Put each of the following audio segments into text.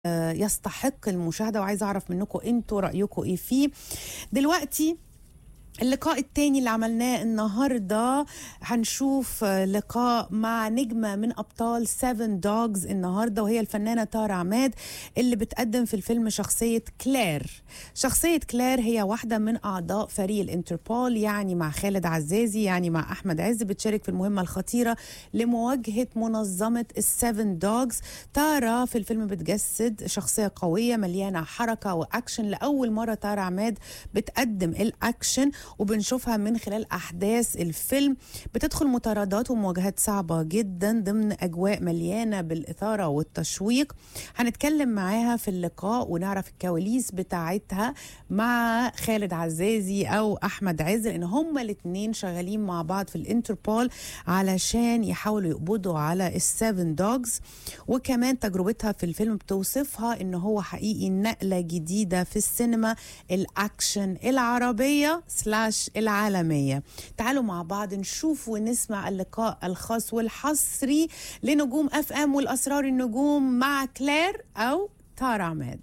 آه، يستحق المشاهدة وعايزة أعرف منكم أنتوا رأيكم إيه فيه دلوقتي اللقاء التاني اللي عملناه النهارده هنشوف آه، لقاء مع نجمه من ابطال 7 دوجز النهارده وهي الفنانه تارا عماد اللي بتقدم في الفيلم شخصيه كلير. شخصيه كلير هي واحده من اعضاء فريق الانتربول يعني مع خالد عزازي يعني مع احمد عز بتشارك في المهمه الخطيره لمواجهه منظمه السفن دوجز. تارا في الفيلم بتجسد شخصيه قويه مليانه حركه واكشن لاول مره تارا عماد بتقدم الاكشن وبنشوفها من خلال احداث الفيلم بتدخل مطاردات ومواجهات صعبه جدا ضمن اجواء مليانه بالاثاره والتشويق هنتكلم معاها في اللقاء ونعرف الكواليس بتاعتها مع خالد عزازي او احمد عز لان هما الاثنين شغالين مع بعض في الانتربول علشان يحاولوا يقبضوا على السيفن دوجز وكمان تجربتها في الفيلم بتوصفها ان هو حقيقي نقله جديده في السينما الاكشن العربيه سلاش العالميه تعالوا مع بعض نشوف ونسمع اللقاء الخاص والحصري لنجوم اف ام والاسرار النجوم مع كلير او تارا عماد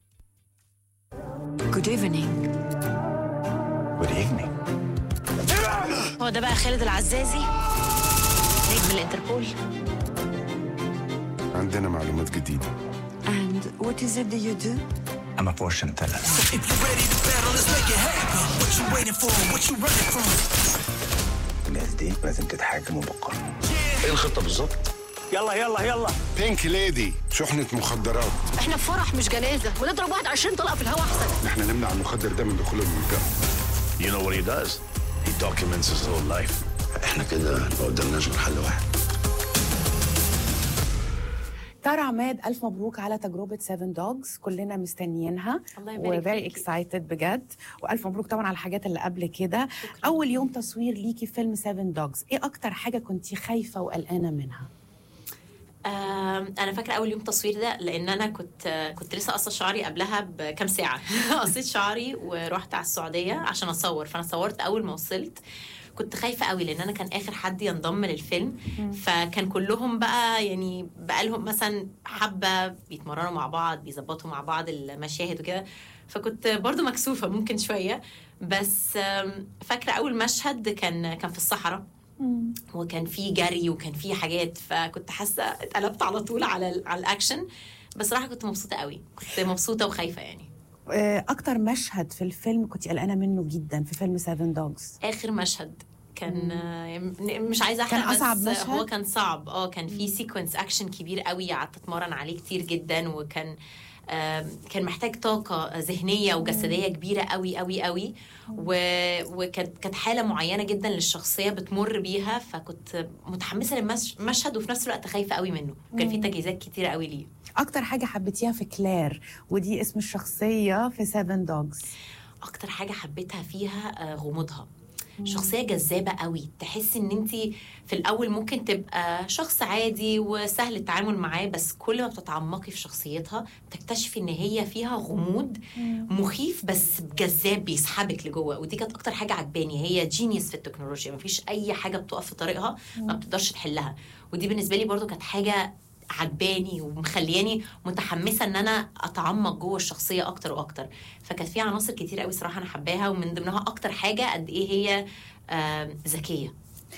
Good evening Good evening. هو ده بقى خالد العزازي نجم الانتربول عندنا معلومات جديدة. And what is it that you do? I'm a fortune teller. If you're ready to battle, let's make it happen. What you waiting for? What you running from? الناس دي لازم تتحاكم بقانون. ايه الخطه بالظبط؟ يلا يلا يلا بينك ليدي شحنة مخدرات. احنا في فرح مش جنازه ونضرب واحد 20 طلقه في الهواء احسن احنا نمنع المخدر ده من دخول المنطقة. You know what he does? He documents his whole life. احنا كده ما قدامناش غير حل واحد تارا عماد الف مبروك على تجربه 7 دوجز كلنا مستنيينها الله يبارك وفيري فيكي. اكسايتد بجد والف مبروك طبعا على الحاجات اللي قبل كده اول يوم تصوير ليكي في فيلم 7 دوجز ايه اكتر حاجه كنتي خايفه وقلقانه منها آم، انا فاكره اول يوم تصوير ده لان انا كنت كنت لسه قصه شعري قبلها بكام ساعه قصيت شعري ورحت على السعوديه عشان اصور فانا صورت اول ما وصلت كنت خايفه قوي لان انا كان اخر حد ينضم للفيلم فكان كلهم بقى يعني بقى لهم مثلا حبه بيتمرنوا مع بعض بيظبطوا مع بعض المشاهد وكده فكنت برضو مكسوفه ممكن شويه بس آم، فاكره اول مشهد كان كان في الصحراء وكان في جري وكان في حاجات فكنت حاسه اتقلبت على طول على ال- على الاكشن بس صراحه كنت مبسوطه قوي كنت مبسوطه وخايفه يعني آه، اكتر مشهد في الفيلم كنتي قلقانه منه جدا في فيلم 7 دوجز اخر مشهد كان آه، م- مش عايزه احرق كان أصعب بس مشهد؟ هو كان صعب اه كان في سيكونس اكشن كبير قوي قعدت اتمرن عليه كتير جدا وكان آم، كان محتاج طاقة ذهنية وجسدية كبيرة قوي قوي قوي و- وكانت كانت حالة معينة جدا للشخصية بتمر بيها فكنت متحمسة للمشهد وفي نفس الوقت خايفة قوي منه وكان في تجهيزات كتيرة قوي ليه اكتر حاجه حبيتيها في كلير ودي اسم الشخصيه في 7 دوجز اكتر حاجه حبيتها فيها آه، غموضها شخصية جذابة قوي تحس ان انت في الاول ممكن تبقى شخص عادي وسهل التعامل معاه بس كل ما بتتعمقي في شخصيتها بتكتشفي ان هي فيها غموض مخيف بس جذاب بيسحبك لجوه ودي كانت اكتر حاجة عجباني هي جينيوس في التكنولوجيا مفيش اي حاجة بتقف في طريقها ما بتقدرش تحلها ودي بالنسبة لي برضو كانت حاجة عجباني ومخلياني متحمسه ان انا اتعمق جوه الشخصيه اكتر واكتر فكانت في عناصر كتير قوي صراحه انا حباها ومن ضمنها اكتر حاجه قد ايه هي آم، ذكيه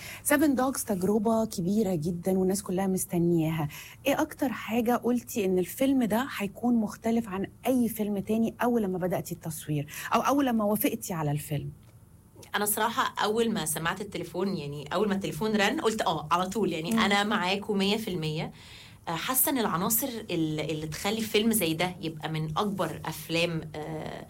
7 دوجز تجربة كبيرة جدا والناس كلها مستنياها ايه اكتر حاجة قلتي ان الفيلم ده هيكون مختلف عن اي فيلم تاني اول لما بدأتي التصوير او اول لما وافقتي على الفيلم انا صراحه اول ما سمعت التليفون يعني اول ما التليفون رن قلت اه على طول يعني انا معاكم 100% آه، حاسه ان العناصر اللي, اللي تخلي فيلم زي ده يبقى من اكبر افلام آه، آه،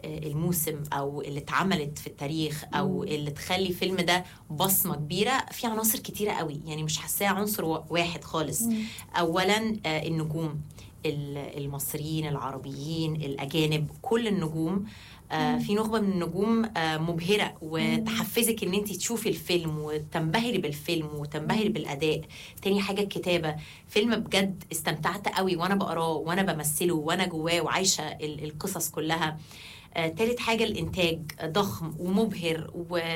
الموسم او اللي اتعملت في التاريخ او اللي تخلي الفيلم ده بصمه كبيره في عناصر كتيره قوي يعني مش حاساه عنصر وا- واحد خالص اولا آه، النجوم ال- المصريين العربيين الاجانب كل النجوم آه، في نخبه من النجوم آه، مبهره وتحفزك ان انت تشوفي الفيلم وتنبهري بالفيلم وتنبهري بالاداء تاني حاجه الكتابه فيلم بجد استمتعت قوي وانا بقراه وانا بمثله وانا جواه وعايشه ال- القصص كلها آه، تالت حاجه الانتاج ضخم ومبهر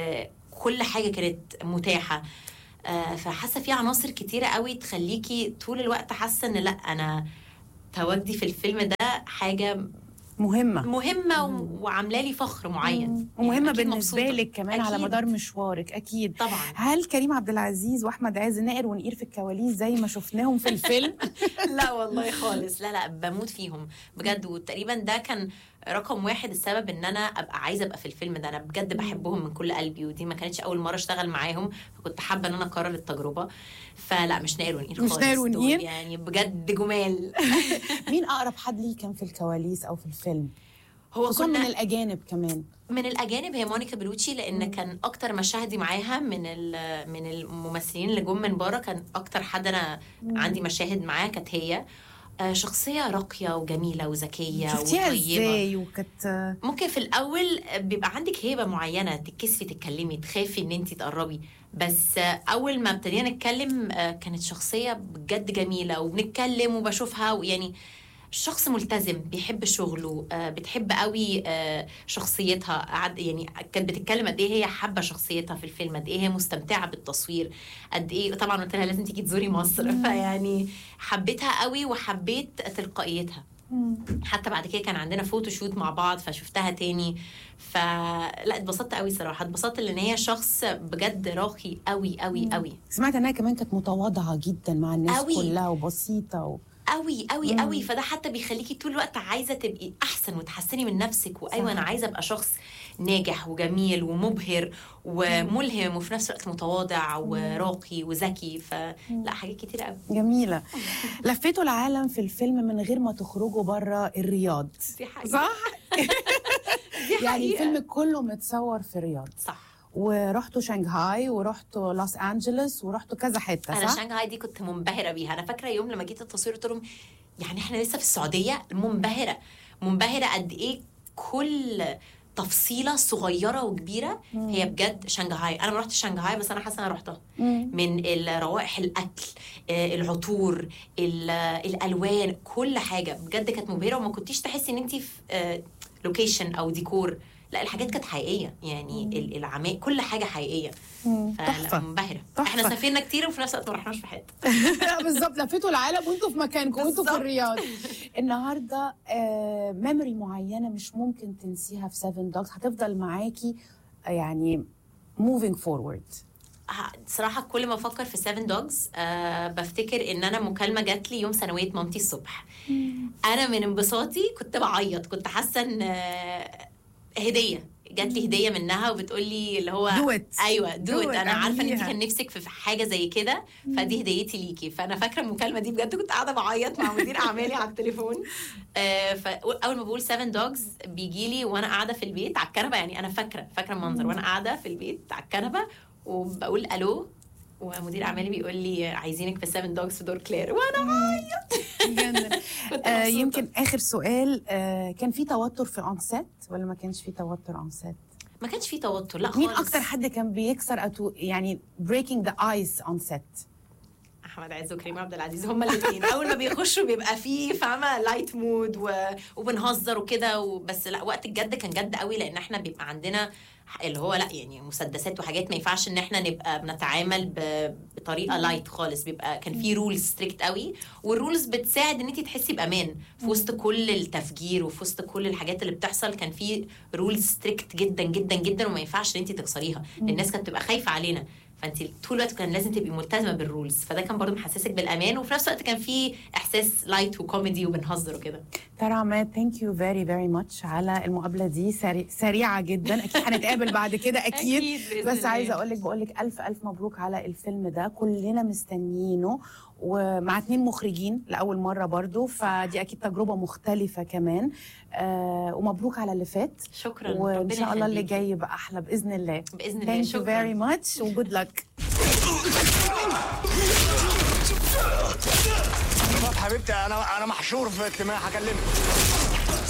وكل حاجه كانت متاحه آه، فحاسه في عناصر كتيره قوي تخليكي طول الوقت حاسه ان لا انا تواجدي في الفيلم ده حاجه مهمه مهمه و- وعامله لي فخر معين ومهمه يعني أكيد بالنسبه مبسوطة. لك كمان على أكيد. مدار مشوارك اكيد طبعا هل كريم عبد العزيز واحمد عز نائر ونقير في الكواليس زي ما شفناهم في الفيلم لا والله خالص لا لا بموت فيهم بجد وتقريبا ده كان رقم واحد السبب ان انا ابقى عايزه ابقى في الفيلم ده انا بجد بحبهم من كل قلبي ودي ما كانتش اول مره اشتغل معاهم فكنت حابه ان انا اكرر التجربه فلا مش نائر ونقير مش خالص نائر دول ونقير؟ يعني بجد جمال مين اقرب حد ليه كان في الكواليس او في الفيلم هو خصوصا من كنا الاجانب كمان من الاجانب هي مونيكا بلوتشي لان كان اكتر مشاهدي معاها من ال- من الممثلين اللي جم من بره كان اكتر حد انا عندي مشاهد معاه كانت هي آه، شخصيه راقيه وجميله وذكيه شفتيها وطيبه ازاي وكانت ممكن في الاول بيبقى عندك هيبه معينه تتكسفي تتكلمي تخافي ان انت تقربي بس اول ما ابتدينا نتكلم آه، كانت شخصيه بجد جميله وبنتكلم وبشوفها ويعني شخص ملتزم بيحب شغله آه، بتحب قوي آه، شخصيتها قعد يعني كانت بتتكلم قد ايه هي حابه شخصيتها في الفيلم قد ايه هي مستمتعه بالتصوير قد ايه طبعا قلت لها لازم تيجي تزوري مصر فيعني حبيتها قوي وحبيت تلقائيتها حتى بعد كده كان عندنا فوتو شوت مع بعض فشفتها تاني فلا اتبسطت قوي صراحه اتبسطت لان هي شخص بجد راقي قوي قوي قوي سمعت انها كمان كانت متواضعه جدا مع الناس أوي. كلها وبسيطه و... قوي قوي قوي فده حتى بيخليكي طول الوقت عايزه تبقي احسن وتحسني من نفسك وايوه صح. انا عايزه ابقى شخص ناجح وجميل ومبهر وملهم وفي نفس الوقت متواضع وراقي وذكي فلا حاجات كتير قوي جميله لفيتوا العالم في الفيلم من غير ما تخرجوا بره الرياض دي حقيقة. صح دي يعني حقيقة. الفيلم كله متصور في الرياض صح ورحتوا شنغهاي ورحتوا لوس انجلوس ورحتوا كذا حته انا صح شنغهاي دي كنت منبهره بيها انا فاكره يوم لما جيت التصوير قلت لهم يعني احنا لسه في السعوديه منبهره منبهره قد ايه كل تفصيله صغيره وكبيره هي بجد شنغهاي انا ما رحتش شنغهاي بس انا حاسه انا رحتها من الروائح الاكل آه، العطور ال- الالوان كل حاجه بجد كانت مبهره وما كنتيش تحسي ان انت في لوكيشن او ديكور لا الحاجات كانت حقيقيه يعني ال- العماء كل حاجه حقيقيه فلا تحفة. منبهره تحفة. احنا سافرنا كتير وفي نفس الوقت ما رحناش في حته لا بالظبط لفيتوا العالم وانتوا في مكانكم وانتوا في بالظبط. الرياض النهارده آه ميموري معينه مش ممكن تنسيها في 7 دوجز هتفضل معاكي آه، يعني moving forward ه- صراحة كل ما أفكر في 7 دوجز أه بفتكر إن أنا مكالمة جات لي يوم ثانوية مامتي الصبح أنا من انبساطي كنت بعيط كنت حاسة إن آه، هدية جات لي هدية منها وبتقول لي اللي هو Do it. ايوه Do دو it. انا عارفه ان انت اعمليها. كان نفسك في في حاجه زي كده فدي هديتي ليكي فانا فاكره المكالمه دي بجد كنت قاعده بعيط مع مدير اعمالي على التليفون آه فاول ما بقول 7 دوجز بيجي لي وانا قاعده في البيت على الكنبه يعني انا فاكره فاكره المنظر وانا قاعده في البيت على الكنبه وبقول الو ومدير اعمالي بيقول لي عايزينك في 7 دوجز في دور كلير وانا بعيط جدا كنت آه مبسوطة. يمكن اخر سؤال آه كان في توتر في اون سيت ولا ما كانش في توتر اون سيت ما كانش في توتر لا مين خالص اكتر حد كان بيكسر أتو يعني breaking the ice on set احمد عز وكريم عبد العزيز هما الاثنين اول ما بيخشوا بيبقى فيه فاهمه لايت مود و... وبنهزر وكده و... بس لا وقت الجد كان جد قوي لان احنا بيبقى عندنا اللي هو لا يعني مسدسات وحاجات ما ينفعش ان احنا نبقى بنتعامل ب... بطريقه لايت خالص بيبقى كان في رولز ستريكت قوي والرولز بتساعد ان انت تحسي بامان في وسط كل التفجير وفي وسط كل الحاجات اللي بتحصل كان في رولز ستريكت جدا جدا جدا وما ينفعش ان انت تكسريها لان الناس كانت بتبقى خايفه علينا فانت طول الوقت كان لازم تبقي ملتزمه بالرولز فده كان برضو محسسك بالامان وفي نفس الوقت كان في احساس لايت وكوميدي وبنهزر وكده ترى عماد ثانك يو فيري فيري ماتش على المقابله دي سري... سريعه جدا اكيد هنتقابل بعد كده اكيد, أكيد بإذن بس الله. عايزه اقول لك بقول لك الف الف مبروك على الفيلم ده كلنا مستنيينه ومع اتنين مخرجين لاول مره برضو فدي اكيد تجربه مختلفه كمان آه ومبروك على اللي فات شكرا وان ربنا شاء الله اللي يخليكي. جاي يبقى احلى باذن الله باذن الله ثانك يو شكرا فيري ماتش وجود لك حبيبتي انا انا محشور في اجتماع هكلمك